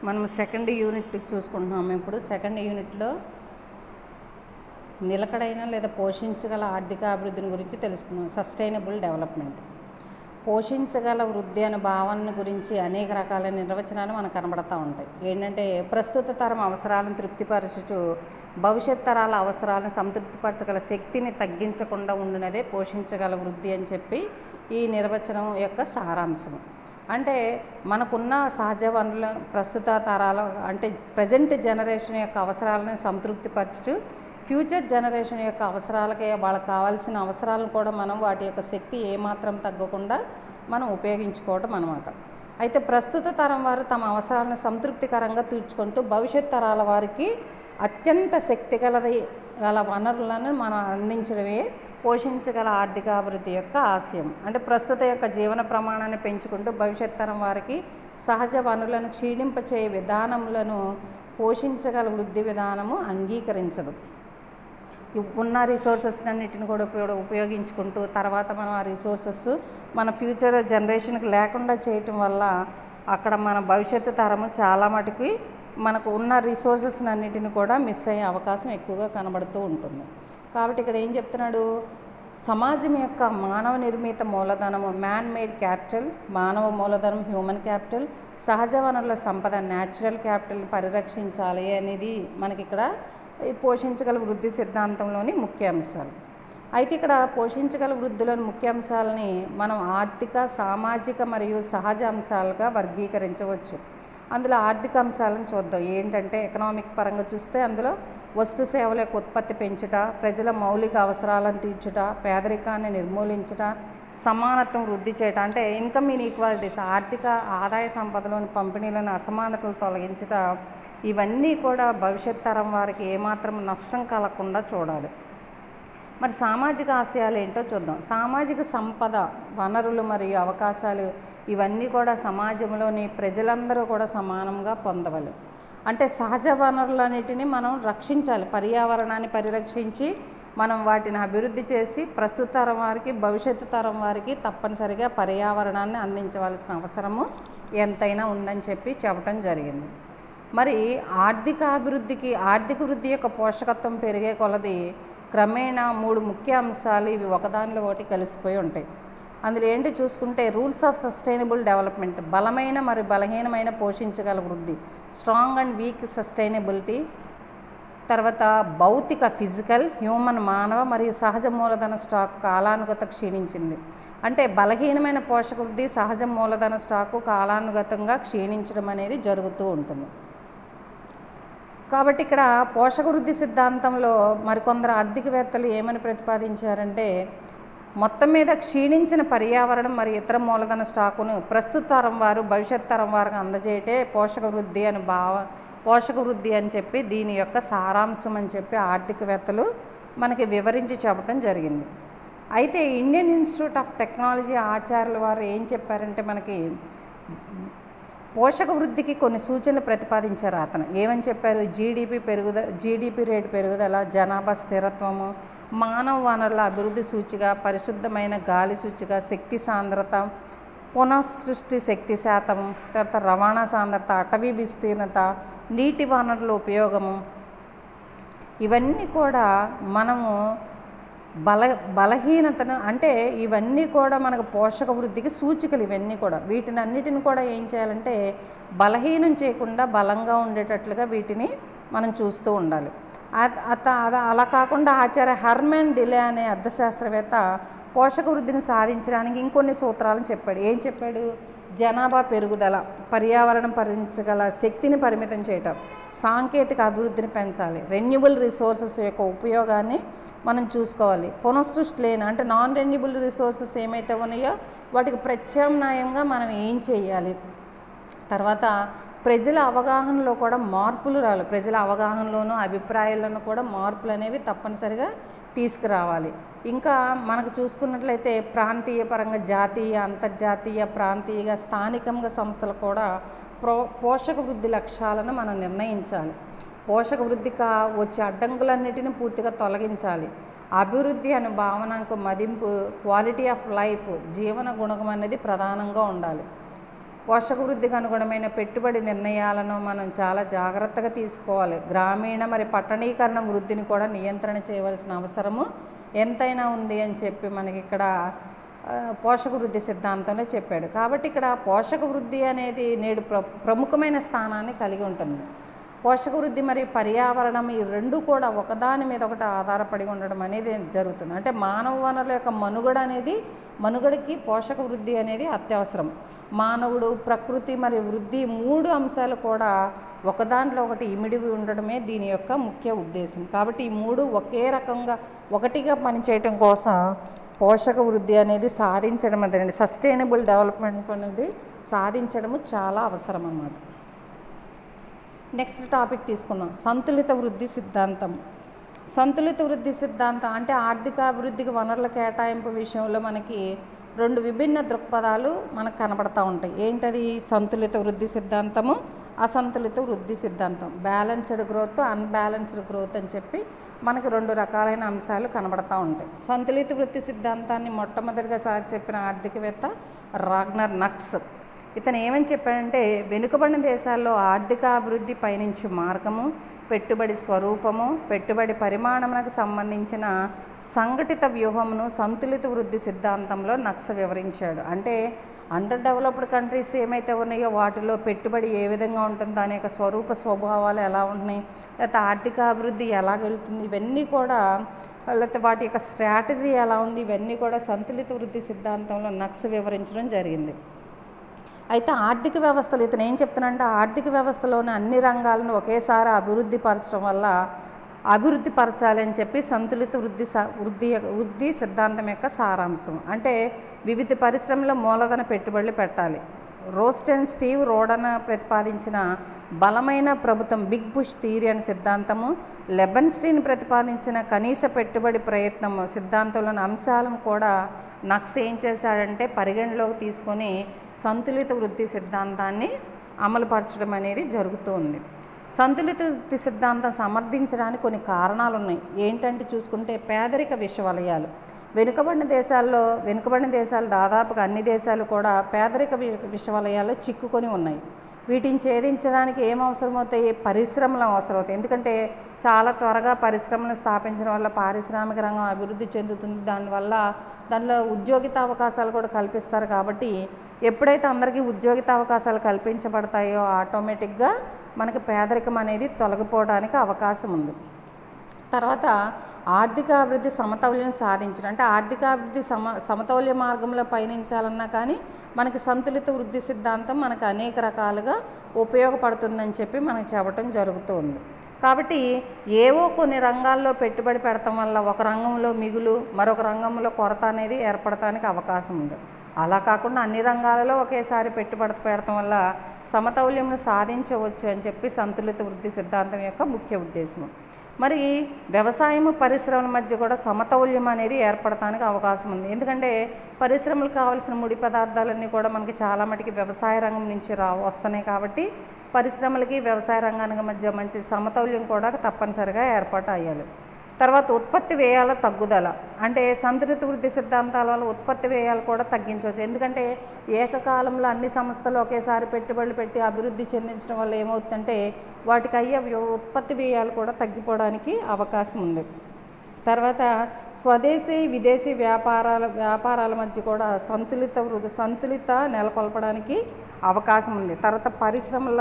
మనం second unit చూసుకుంటున్నాము ఇప్పుడు second యూనిట్లో నిలకడైన లేదా పోషించగల ఆర్థిక అభివృద్ధిని గురించి తెలుసుకుందాం సస్టైనబుల్ డెవలప్మెంట్ పోషించగల వృద్ధి అనే భావన గురించి అనేక రకాల నిర్వచనాలు మనకు కనబడతా ఉంటాయి ఏంటంటే ప్రస్తుత తరం అవసరాలను తృప్తిపరచుచు భవిష్యత్ తరాల అవసరాలను సంతృప్తిపరచగల శక్తిని తగ్గించకుండా ఉండినదే పోషించగల వృద్ధి అని చెప్పి ఈ నిర్వచనం యొక్క సారాంశం అంటే మనకున్న సహజ వనరుల ప్రస్తుత తరాల అంటే ప్రజెంట్ జనరేషన్ యొక్క అవసరాలను సంతృప్తిపరచుచు ఫ్యూచర్ జనరేషన్ యొక్క అవసరాలకి వాళ్ళకి కావాల్సిన అవసరాలను కూడా మనం వాటి యొక్క శక్తి ఏమాత్రం తగ్గకుండా మనం ఉపయోగించుకోవటం అనమాట అయితే ప్రస్తుత తరం వారు తమ అవసరాలను సంతృప్తికరంగా తీర్చుకుంటూ భవిష్యత్ తరాల వారికి అత్యంత శక్తి గలది గల వనరులను మనం అందించడమే పోషించగల ఆర్థికాభివృద్ధి యొక్క ఆశయం అంటే ప్రస్తుత యొక్క జీవన ప్రమాణాన్ని పెంచుకుంటూ భవిష్యత్ తరం వారికి సహజ వనరులను క్షీణింపచే విధానములను పోషించగల వృద్ధి విధానము అంగీకరించదు ఉన్న రిసోర్సెస్ అన్నిటిని కూడా ఉపయోగ ఉపయోగించుకుంటూ తర్వాత మనం ఆ రిసోర్సెస్ మన ఫ్యూచర్ జనరేషన్కి లేకుండా చేయటం వల్ల అక్కడ మన భవిష్యత్తు తరము చాలా మటుకి మనకు ఉన్న రిసోర్సెస్ అన్నిటిని కూడా మిస్ అయ్యే అవకాశం ఎక్కువగా కనబడుతూ ఉంటుంది కాబట్టి ఇక్కడ ఏం చెప్తున్నాడు సమాజం యొక్క మానవ నిర్మిత మూలధనము మ్యాన్ మేడ్ క్యాపిటల్ మానవ మూలధనం హ్యూమన్ క్యాపిటల్ సహజ వనరుల సంపద న్యాచురల్ క్యాపిటల్ని పరిరక్షించాలి అనేది మనకి ఇక్కడ ఈ పోషించగల వృద్ధి సిద్ధాంతంలోని ముఖ్య అంశాలు అయితే ఇక్కడ పోషించగల వృద్ధిలోని ముఖ్య అంశాలని మనం ఆర్థిక సామాజిక మరియు సహజ అంశాలుగా వర్గీకరించవచ్చు అందులో ఆర్థిక అంశాలను చూద్దాం ఏంటంటే ఎకనామిక్ పరంగా చూస్తే అందులో వస్తు సేవల యొక్క ఉత్పత్తి పెంచుట ప్రజల మౌలిక అవసరాలను తీర్చుట పేదరికాన్ని నిర్మూలించుట సమానత్వం వృద్ధి చేయటం అంటే ఇన్కమ్ ఇన్ఈక్వాలిటీస్ ఆర్థిక ఆదాయ సంపదలోని పంపిణీలను అసమానతలు తొలగించుట ఇవన్నీ కూడా భవిష్యత్ తరం వారికి ఏమాత్రం నష్టం కలగకుండా చూడాలి మరి సామాజిక ఆశయాలు ఏంటో చూద్దాం సామాజిక సంపద వనరులు మరియు అవకాశాలు ఇవన్నీ కూడా సమాజంలోని ప్రజలందరూ కూడా సమానంగా పొందవాలి అంటే సహజ వనరులన్నిటిని మనం రక్షించాలి పర్యావరణాన్ని పరిరక్షించి మనం వాటిని అభివృద్ధి చేసి ప్రస్తుత తరం వారికి భవిష్యత్తు తరం వారికి తప్పనిసరిగా పర్యావరణాన్ని అందించవలసిన అవసరము ఎంతైనా ఉందని చెప్పి చెప్పడం జరిగింది మరి ఆర్థిక అభివృద్ధికి ఆర్థిక వృద్ధి యొక్క పోషకత్వం పెరిగే కొలది క్రమేణా మూడు ముఖ్య అంశాలు ఇవి ఒకదానిలో ఒకటి కలిసిపోయి ఉంటాయి అందులో ఏంటి చూసుకుంటే రూల్స్ ఆఫ్ సస్టైనబుల్ డెవలప్మెంట్ బలమైన మరియు బలహీనమైన పోషించగల వృద్ధి స్ట్రాంగ్ అండ్ వీక్ సస్టైనబిలిటీ తర్వాత భౌతిక ఫిజికల్ హ్యూమన్ మానవ మరియు సహజ మూలధన స్టాక్ కాలానుగత క్షీణించింది అంటే బలహీనమైన పోషక వృద్ధి సహజ మూలధన స్టాకు కాలానుగతంగా క్షీణించడం అనేది జరుగుతూ ఉంటుంది కాబట్టి ఇక్కడ పోషక వృద్ధి సిద్ధాంతంలో మరికొందరు ఆర్థికవేత్తలు ఏమని ప్రతిపాదించారంటే మొత్తం మీద క్షీణించిన పర్యావరణం మరియు ఇతర మూలధన స్టాకును ప్రస్తుత తరం వారు భవిష్యత్ తరం వారికి అందజేయటే పోషక వృద్ధి అని భావ పోషక వృద్ధి అని చెప్పి దీని యొక్క సారాంశం అని చెప్పి ఆర్థికవేత్తలు మనకి వివరించి చెప్పడం జరిగింది అయితే ఇండియన్ ఇన్స్టిట్యూట్ ఆఫ్ టెక్నాలజీ ఆచార్యుల వారు ఏం చెప్పారంటే మనకి పోషక వృద్ధికి కొన్ని సూచనలు ప్రతిపాదించారు అతను ఏమని చెప్పారు జీడిపి పెరుగుదల జీడిపి రేటు పెరుగుదల జనాభా స్థిరత్వము మానవ వనరుల అభివృద్ధి సూచిగా పరిశుద్ధమైన గాలి సూచిగా శక్తి సాంద్రత పునఃసృష్టి శక్తి శాతం తర్వాత రవాణా సాంద్రత అటవీ విస్తీర్ణత నీటి వనరుల ఉపయోగము ఇవన్నీ కూడా మనము బల బలహీనతను అంటే ఇవన్నీ కూడా మనకు పోషక వృద్ధికి సూచికలు ఇవన్నీ కూడా వీటిని అన్నిటిని కూడా ఏం చేయాలంటే బలహీనం చేయకుండా బలంగా ఉండేటట్లుగా వీటిని మనం చూస్తూ ఉండాలి అత అలా కాకుండా ఆచార్య హర్మెన్ డిలే అనే అర్థశాస్త్రవేత్త పోషక వృద్ధిని సాధించడానికి ఇంకొన్ని సూత్రాలను చెప్పాడు ఏం చెప్పాడు జనాభా పెరుగుదల పర్యావరణం భరించగల శక్తిని పరిమితం చేయటం సాంకేతిక అభివృద్ధిని పెంచాలి రెన్యూబుల్ రిసోర్సెస్ యొక్క ఉపయోగాన్ని మనం చూసుకోవాలి పునఃసృష్టి లేని అంటే నాన్ రెన్యూబుల్ రిసోర్సెస్ ఏమైతే ఉన్నాయో వాటికి ప్రత్యామ్నాయంగా మనం ఏం చేయాలి తర్వాత ప్రజల అవగాహనలో కూడా మార్పులు రావాలి ప్రజల అవగాహనలోనూ అభిప్రాయాలను కూడా మార్పులు అనేవి తప్పనిసరిగా తీసుకురావాలి ఇంకా మనకు చూసుకున్నట్లయితే ప్రాంతీయ పరంగా జాతీయ అంతర్జాతీయ ప్రాంతీయ స్థానికంగా సంస్థలు కూడా ప్రో పోషక వృద్ధి లక్ష్యాలను మనం నిర్ణయించాలి పోషక వృద్ధికి వచ్చే అడ్డంకులన్నిటిని పూర్తిగా తొలగించాలి అభివృద్ధి అనే భావనకు మదింపు క్వాలిటీ ఆఫ్ లైఫ్ జీవన గుణకం అనేది ప్రధానంగా ఉండాలి పోషక వృద్ధికి అనుగుణమైన పెట్టుబడి నిర్ణయాలను మనం చాలా జాగ్రత్తగా తీసుకోవాలి గ్రామీణ మరి పట్టణీకరణ వృద్ధిని కూడా నియంత్రణ చేయవలసిన అవసరము ఎంతైనా ఉంది అని చెప్పి మనకి ఇక్కడ ఆ, పోషక వృద్ధి సిద్ధాంతంలో చెప్పాడు కాబట్టి ఇక్కడ పోషక వృద్ధి అనేది నేడు ప్ర ప్రముఖమైన స్థానాన్ని కలిగి ఉంటుంది పోషక వృద్ధి మరియు పర్యావరణం ఈ రెండు కూడా ఒకదాని మీద ఒకటి ఆధారపడి ఉండడం అనేది జరుగుతుంది అంటే మానవ వనరుల యొక్క మనుగడ అనేది మనుగడకి పోషక వృద్ధి అనేది అత్యవసరం మానవుడు ప్రకృతి మరియు వృద్ధి మూడు అంశాలు కూడా ఒకదాంట్లో ఒకటి ఇమిడివి ఉండడమే దీని యొక్క ముఖ్య ఉద్దేశం కాబట్టి ఈ మూడు ఒకే రకంగా ఒకటిగా పనిచేయటం కోసం పోషక వృద్ధి అనేది సాధించడం అదేనండి సస్టైనబుల్ డెవలప్మెంట్ అనేది సాధించడము చాలా అవసరం అన్నమాట నెక్స్ట్ టాపిక్ తీసుకుందాం సంతులిత వృద్ధి సిద్ధాంతం సంతులిత వృద్ధి సిద్ధాంతం అంటే ఆర్థికాభివృద్ధికి వనరుల కేటాయింపు విషయంలో మనకి రెండు విభిన్న దృక్పథాలు మనకు కనబడతా ఉంటాయి ఏంటది సంతులిత వృద్ధి సిద్ధాంతము అసంతులిత వృద్ధి సిద్ధాంతం బ్యాలెన్స్డ్ గ్రోత్ అన్బ్యాలెన్స్డ్ గ్రోత్ అని చెప్పి మనకి రెండు రకాలైన అంశాలు కనబడతా ఉంటాయి సంతులిత వృద్ధి సిద్ధాంతాన్ని మొట్టమొదటిగా సార్ చెప్పిన ఆర్థికవేత్త రాగ్నర్ నక్స్ ఇతను ఏమని చెప్పాడంటే వెనుకబడిన దేశాల్లో ఆర్థిక అభివృద్ధి పయనించే మార్గము పెట్టుబడి స్వరూపము పెట్టుబడి పరిమాణమునకు సంబంధించిన సంఘటిత వ్యూహమును సంతులిత వృద్ధి సిద్ధాంతంలో నక్స వివరించాడు అంటే అండర్ డెవలప్డ్ కంట్రీస్ ఏమైతే ఉన్నాయో వాటిలో పెట్టుబడి ఏ విధంగా ఉంటుంది దాని యొక్క స్వరూప స్వభావాలు ఎలా ఉంటున్నాయి లేకపోతే ఆర్థిక అభివృద్ధి ఎలా వెళ్తుంది ఇవన్నీ కూడా లేకపోతే వాటి యొక్క స్ట్రాటజీ ఎలా ఉంది ఇవన్నీ కూడా సంతులిత వృద్ధి సిద్ధాంతంలో నక్స్ వివరించడం జరిగింది అయితే ఆర్థిక వ్యవస్థలు ఇతను ఏం చెప్తున్నాడంటే ఆర్థిక వ్యవస్థలోని అన్ని రంగాలను ఒకేసారి అభివృద్ధి పరచడం వల్ల అభివృద్ధి పరచాలి అని చెప్పి సంతులిత వృద్ధి స వృద్ధి యొక్క- వృద్ధి సిద్ధాంతం యొక్క సారాంశం అంటే వివిధ పరిశ్రమలో మూలధన పెట్టుబడులు పెట్టాలి రోస్టెన్ స్టీవ్ రోడన ప్రతిపాదించిన బలమైన ప్రభుత్వం బిగ్ బుష్ థియరీ అనే సిద్ధాంతము లెబన్స్టీన్ ప్రతిపాదించిన కనీస పెట్టుబడి ప్రయత్నము సిద్ధాంతంలోని అంశాలను కూడా నక్స్ ఏం చేశాడంటే పరిగణలోకి తీసుకొని సంతులిత వృద్ధి సిద్ధాంతాన్ని అమలుపరచడం అనేది జరుగుతూ ఉంది సంతులిత వృద్ధి సిద్ధాంతం సమర్థించడానికి కొన్ని కారణాలు ఉన్నాయి ఏంటంటే చూసుకుంటే పేదరిక విషవలయాలు వెనుకబడిన దేశాల్లో వెనుకబడిన దేశాలు దాదాపుగా అన్ని దేశాలు కూడా పేదరిక వి- విషవలయాల్లో చిక్కుకొని ఉన్నాయి వీటిని ఛేదించడానికి ఏం అవసరమవుతాయి పరిశ్రమలు అవసరమవుతాయి ఎందుకంటే చాలా త్వరగా పరిశ్రమలు స్థాపించడం వల్ల పారిశ్రామిక రంగం అభివృద్ధి చెందుతుంది దానివల్ల దానిలో ఉద్యోగిత అవకాశాలు కూడా కల్పిస్తారు కాబట్టి ఎప్పుడైతే అందరికీ ఉద్యోగిత అవకాశాలు కల్పించబడతాయో ఆటోమేటిక్గా మనకి పేదరికం అనేది తొలగిపోవడానికి అవకాశం ఉంది తర్వాత ఆర్థిక అభివృద్ధి సమతౌల్యం సాధించడం అంటే ఆర్థిక అభివృద్ధి సమ సమతౌల్య మార్గంలో పయనించాలన్నా కానీ మనకి సంతులిత వృద్ధి సిద్ధాంతం మనకు అనేక రకాలుగా ఉపయోగపడుతుందని చెప్పి మనకు చెప్పడం జరుగుతూ ఉంది కాబట్టి ఏవో కొన్ని రంగాల్లో పెట్టుబడి పెడతాం వల్ల ఒక రంగంలో మిగులు మరొక రంగంలో కొరత అనేది ఏర్పడటానికి అవకాశం ఉంది అలా కాకుండా అన్ని రంగాలలో ఒకేసారి పెట్టుబడి పెడతాం వల్ల సమతౌల్యంను సాధించవచ్చు అని చెప్పి సంతులిత వృద్ధి సిద్ధాంతం యొక్క ముఖ్య ఉద్దేశం మరి వ్యవసాయము పరిశ్రమల మధ్య కూడా సమతౌల్యం అనేది ఏర్పడటానికి అవకాశం ఉంది ఎందుకంటే పరిశ్రమలకు కావాల్సిన ముడి పదార్థాలన్నీ కూడా మనకి చాలా మటుకి వ్యవసాయ రంగం నుంచి రా వస్తున్నాయి కాబట్టి పరిశ్రమలకి వ్యవసాయ రంగానికి మధ్య మంచి సమతౌల్యం కూడా తప్పనిసరిగా ఏర్పాటు అయ్యాలి తర్వాత ఉత్పత్తి వ్యయాల తగ్గుదల అంటే సంతులిత వృద్ధి సిద్ధాంతాల వల్ల ఉత్పత్తి వ్యయాలు కూడా తగ్గించవచ్చు ఎందుకంటే ఏకకాలంలో అన్ని సంస్థలు ఒకేసారి పెట్టుబడులు పెట్టి అభివృద్ధి చెందించడం వల్ల ఏమవుతుందంటే వాటికి అయ్యే వ్య- ఉత్పత్తి వ్యయాలు కూడా తగ్గిపోవడానికి అవకాశం ఉంది తర్వాత స్వదేశీ విదేశీ వ్యాపారాల వ్యాపారాల మధ్య కూడా సంతులిత వృద్ధి సంతులిత నెలకొల్పడానికి అవకాశం ఉంది తర్వాత పరిశ్రమల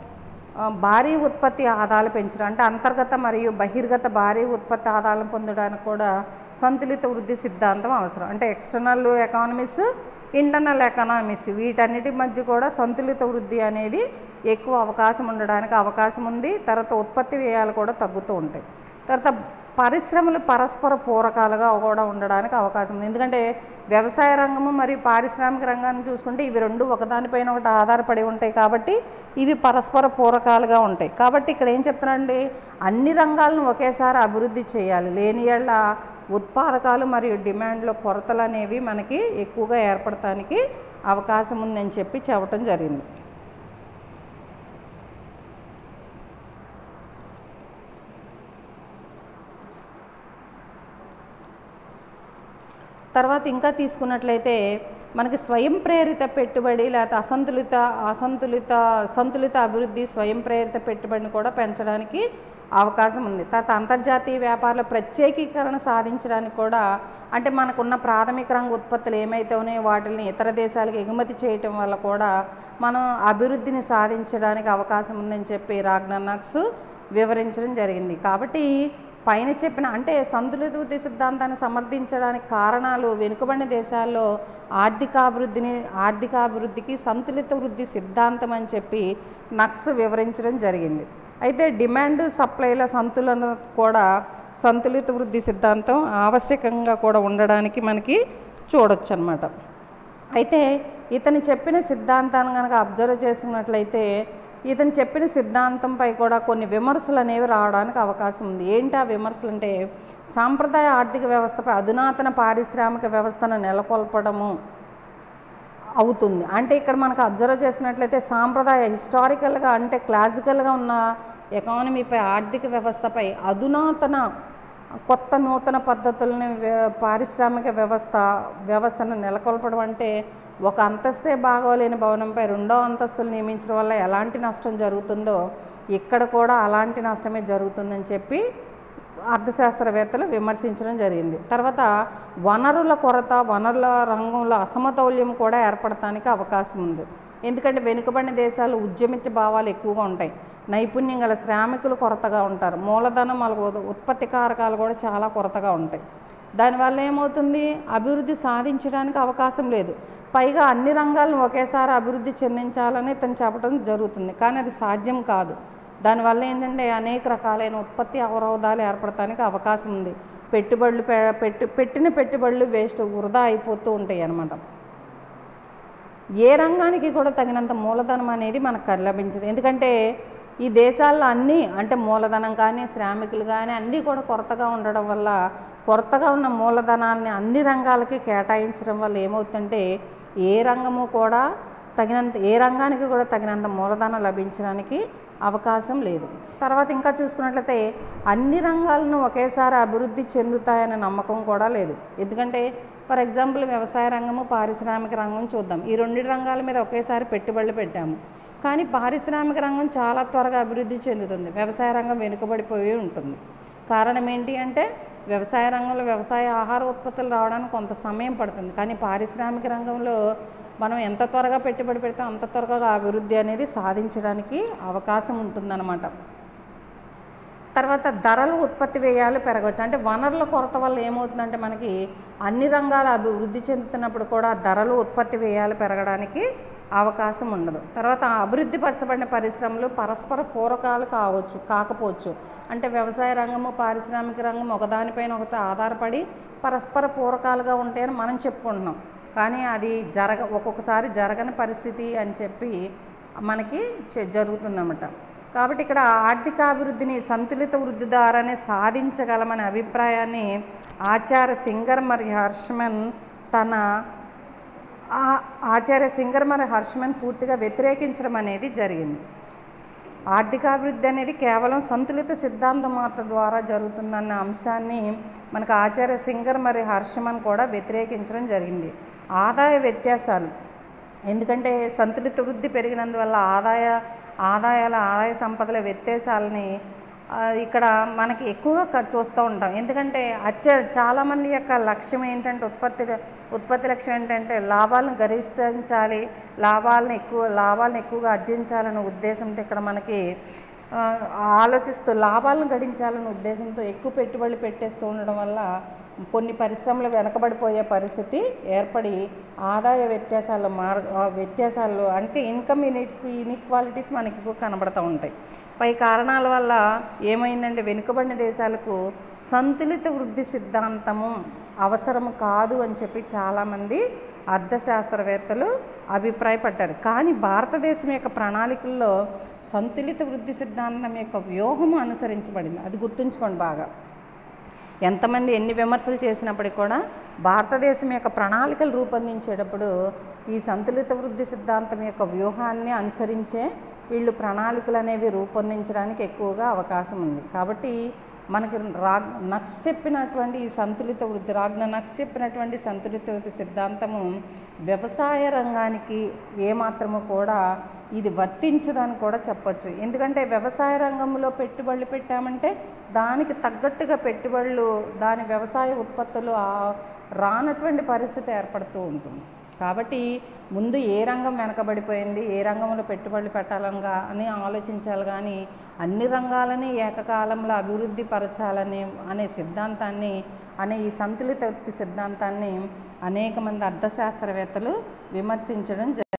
ఆ, భారీ ఉత్పత్తి ఆదాయాలు పెంచడం అంటే అంతర్గత మరియు బహిర్గత భారీ ఉత్పత్తి ఆదాయాలను పొందడానికి కూడా సంతులిత వృద్ధి సిద్ధాంతం అవసరం అంటే ఎక్స్టర్నల్ ఎకానమీస్ ఇంటర్నల్ ఎకానమీస్ వీటన్నిటి మధ్య కూడా సంతులిత వృద్ధి అనేది ఎక్కువ అవకాశం ఉండడానికి అవకాశం ఉంది తర్వాత ఉత్పత్తి వ్యయాలు కూడా తగ్గుతూ ఉంటాయి తర్వాత పరిశ్రమలు పరస్పర పూరకాలుగా కూడా ఉండడానికి అవకాశం ఉంది ఎందుకంటే వ్యవసాయ రంగము మరియు పారిశ్రామిక రంగాన్ని చూసుకుంటే ఇవి రెండు ఒకదానిపైన ఒకటి ఆధారపడి ఉంటాయి కాబట్టి ఇవి పరస్పర పూరకాలుగా ఉంటాయి కాబట్టి ఇక్కడ ఏం చెప్తున్నానండి అన్ని రంగాలను ఒకేసారి అభివృద్ధి చేయాలి లేని ఏళ్ళ ఉత్పాదకాలు మరియు డిమాండ్లో కొరతలు అనేవి మనకి ఎక్కువగా ఏర్పడటానికి అవకాశం ఉందని చెప్పి చెప్పడం జరిగింది తర్వాత ఇంకా తీసుకున్నట్లయితే మనకి స్వయం ప్రేరిత పెట్టుబడి లేకపోతే అసంతులిత అసంతులిత సంతులిత అభివృద్ధి స్వయం ప్రేరిత పెట్టుబడిని కూడా పెంచడానికి అవకాశం ఉంది తర్వాత అంతర్జాతీయ వ్యాపారాల ప్రత్యేకీకరణ సాధించడానికి కూడా అంటే మనకున్న ప్రాథమిక రంగ ఉత్పత్తులు ఏమైతే ఉన్నాయో వాటిని ఇతర దేశాలకు ఎగుమతి చేయటం వల్ల కూడా మనం అభివృద్ధిని సాధించడానికి అవకాశం ఉందని చెప్పి రాగ్ననాక్స్ వివరించడం జరిగింది కాబట్టి పైన చెప్పిన అంటే సంతులిత వృద్ధి సిద్ధాంతాన్ని సమర్థించడానికి కారణాలు వెనుకబడిన దేశాల్లో ఆర్థికాభివృద్ధిని ఆర్థికాభివృద్ధికి సంతులిత వృద్ధి సిద్ధాంతం అని చెప్పి నక్స్ వివరించడం జరిగింది అయితే డిమాండ్ సప్లైల సంతులన కూడా సంతులిత వృద్ధి సిద్ధాంతం ఆవశ్యకంగా కూడా ఉండడానికి మనకి చూడొచ్చు అనమాట అయితే ఇతను చెప్పిన సిద్ధాంతాన్ని కనుక అబ్జర్వ్ చేసినట్లయితే ఇతను చెప్పిన సిద్ధాంతంపై కూడా కొన్ని విమర్శలు అనేవి రావడానికి అవకాశం ఉంది ఏంటి ఆ విమర్శలు అంటే సాంప్రదాయ ఆర్థిక వ్యవస్థపై అధునాతన పారిశ్రామిక వ్యవస్థను నెలకొల్పడము అవుతుంది అంటే ఇక్కడ మనకు అబ్జర్వ్ చేసినట్లయితే సాంప్రదాయ హిస్టారికల్గా అంటే క్లాసికల్గా ఉన్న ఎకానమీపై ఆర్థిక వ్యవస్థపై అధునాతన కొత్త నూతన పద్ధతులని వ్య- పారిశ్రామిక వ్యవస్థ వ్యవస్థను నెలకొల్పడం అంటే ఒక అంతస్తే బాగోలేని భవనంపై రెండో అంతస్తులు నియమించడం వల్ల ఎలాంటి నష్టం జరుగుతుందో ఇక్కడ కూడా అలాంటి నష్టమే జరుగుతుందని చెప్పి అర్థశాస్త్రవేత్తలు విమర్శించడం జరిగింది తర్వాత వనరుల కొరత వనరుల రంగంలో అసమతౌల్యం కూడా ఏర్పడటానికి అవకాశం ఉంది ఎందుకంటే వెనుకబడిన దేశాలు ఉద్యమిత భావాలు ఎక్కువగా ఉంటాయి నైపుణ్యం గల శ్రామికులు కొరతగా ఉంటారు మూలధనం అలాగే ఉత్పత్తి కారకాలు కూడా చాలా కొరతగా ఉంటాయి దానివల్ల ఏమవుతుంది అభివృద్ధి సాధించడానికి అవకాశం లేదు పైగా అన్ని రంగాలను ఒకేసారి అభివృద్ధి చెందించాలని తను చెప్పడం జరుగుతుంది కానీ అది సాధ్యం కాదు దానివల్ల ఏంటంటే అనేక రకాలైన ఉత్పత్తి అవరోధాలు ఏర్పడటానికి అవకాశం ఉంది పెట్టుబడులు పె- పెట్టు పెట్టిన పెట్టుబడులు వేస్ట్ వృధా అయిపోతూ ఉంటాయి అన్నమాట ఏ రంగానికి కూడా తగినంత మూలధనం అనేది మనకు లభించదు ఎందుకంటే ఈ దేశాల్లో అన్నీ అంటే మూలధనం కానీ శ్రామికులు కానీ అన్నీ కూడా కొరతగా ఉండడం వల్ల కొరతగా ఉన్న మూలధనాన్ని అన్ని రంగాలకి కేటాయించడం వల్ల ఏమవుతుందంటే ఏ రంగము కూడా తగినంత ఏ రంగానికి కూడా తగినంత మూలధనం లభించడానికి అవకాశం లేదు తర్వాత ఇంకా చూసుకున్నట్లయితే అన్ని రంగాలను ఒకేసారి అభివృద్ధి చెందుతాయనే నమ్మకం కూడా లేదు ఎందుకంటే ఫర్ ఎగ్జాంపుల్ వ్యవసాయ రంగము పారిశ్రామిక రంగం చూద్దాం ఈ రెండు రంగాల మీద ఒకేసారి పెట్టుబడులు పెట్టాము కానీ పారిశ్రామిక రంగం చాలా త్వరగా అభివృద్ధి చెందుతుంది వ్యవసాయ రంగం వెనుకబడిపోయి ఉంటుంది కారణం ఏంటి అంటే వ్యవసాయ రంగంలో వ్యవసాయ ఆహార ఉత్పత్తులు రావడానికి కొంత సమయం పడుతుంది కానీ పారిశ్రామిక రంగంలో మనం ఎంత త్వరగా పెట్టుబడి పెడితే అంత త్వరగా అభివృద్ధి అనేది సాధించడానికి అవకాశం ఉంటుందన్నమాట తర్వాత ధరలు ఉత్పత్తి వ్యయాలు పెరగవచ్చు అంటే వనరుల కొరత వల్ల ఏమవుతుందంటే మనకి అన్ని రంగాలు అభివృద్ధి చెందుతున్నప్పుడు కూడా ధరలు ఉత్పత్తి వ్యయాలు పెరగడానికి అవకాశం ఉండదు తర్వాత అభివృద్ధి పరచబడిన పరిశ్రమలు పరస్పర పూరకాలు కావచ్చు కాకపోవచ్చు అంటే వ్యవసాయ రంగము పారిశ్రామిక రంగం ఒకదానిపైన ఒకటి ఆధారపడి పరస్పర పూరకాలుగా ఉంటాయని మనం చెప్పుకుంటున్నాం కానీ అది జరగ ఒక్కొక్కసారి జరగని పరిస్థితి అని చెప్పి మనకి చె- జరుగుతుందన్నమాట కాబట్టి ఇక్కడ ఆర్థికాభివృద్ధిని సంతులిత వృద్ధి ద్వారానే సాధించగలమనే అభిప్రాయాన్ని ఆచార్య సింగర్ మరియు హర్ష్మన్ తన ఆ- ఆచార్య సింగర్ మరియు హర్ష్మన్ పూర్తిగా వ్యతిరేకించడం అనేది జరిగింది ఆర్థికాభివృద్ధి అనేది కేవలం సంతులిత సిద్ధాంత మాత్ర ద్వారా జరుగుతుందన్న అంశాన్ని మనకు ఆచార్య సింగర్ మరియు హర్షమన్ కూడా వ్యతిరేకించడం జరిగింది ఆదాయ వ్యత్యాసాలు ఎందుకంటే సంతులిత వృద్ధి పెరిగినందువల్ల ఆదాయ ఆదాయాల ఆదాయ సంపదల వ్యత్యాసాలని ఆ, ఇక్కడ మనకి ఎక్కువగా క- చూస్తూ ఉంటాం ఎందుకంటే అత్య చాలామంది యొక్క లక్ష్యం ఏంటంటే ఉత్పత్తి ఉత్పత్తి లక్ష్యం ఏంటంటే లాభాలను గరిష్ఠించాలి లాభాలను ఎక్కువ లాభాలను ఎక్కువగా ఆర్జించాలనే ఉద్దేశంతో ఇక్కడ మనకి ఆ, ఆలోచిస్తూ లాభాలను గడించాలనే ఉద్దేశంతో ఎక్కువ పెట్టుబడులు పెట్టేస్తూ ఉండడం వల్ల కొన్ని పరిశ్రమలు వెనకబడిపోయే పరిస్థితి ఏర్పడి ఆదాయ వ్యత్యాసాలు మార్ ఆ వ్యత్యాసాలు అంటే ఇన్కమ్ ఇన్ఈక్వాలిటీస్ మనకి ఎక్కువ కనబడుతూ ఉంటాయి పై కారణాల వల్ల ఏమైందంటే వెనుకబడిన దేశాలకు సంతులిత వృద్ధి సిద్ధాంతము అవసరము కాదు అని చెప్పి చాలామంది అర్థశాస్త్రవేత్తలు అభిప్రాయపడ్డారు కానీ భారతదేశం యొక్క ప్రణాళికల్లో సంతులిత వృద్ధి సిద్ధాంతం యొక్క వ్యూహము అనుసరించబడింది అది గుర్తుంచుకోండి బాగా ఎంతమంది ఎన్ని విమర్శలు చేసినప్పటికీ కూడా భారతదేశం యొక్క ప్రణాళికలు రూపొందించేటప్పుడు ఈ సంతులిత వృద్ధి సిద్ధాంతం యొక్క వ్యూహాన్ని అనుసరించే వీళ్ళు ప్రణాళికలు అనేవి రూపొందించడానికి ఎక్కువగా అవకాశం ఉంది కాబట్టి మనకి రాగ్ నక్స్ చెప్పినటువంటి ఈ సంతులిత వృద్ధి రాగ్న నక్స్ చెప్పినటువంటి సంతులిత వృద్ధి సిద్ధాంతము వ్యవసాయ రంగానికి ఏమాత్రము కూడా ఇది వర్తించదని కూడా చెప్పొచ్చు ఎందుకంటే వ్యవసాయ రంగంలో పెట్టుబడులు పెట్టామంటే దానికి తగ్గట్టుగా పెట్టుబడులు దాని వ్యవసాయ ఉత్పత్తులు ఆ- రానటువంటి పరిస్థితి ఏర్పడుతూ ఉంటుంది కాబట్టి ముందు ఏ రంగం వెనకబడిపోయింది ఏ రంగంలో పెట్టుబడులు పెట్టాలని గా- అని ఆలోచించాలి కానీ అన్ని రంగాలని ఏకకాలంలో అభివృద్ధి పరచాలని అనే సిద్ధాంతాన్ని అనే ఈ సంతులిత వృత్తి సిద్ధాంతాన్ని అనేక మంది అర్థశాస్త్రవేత్తలు విమర్శించడం జ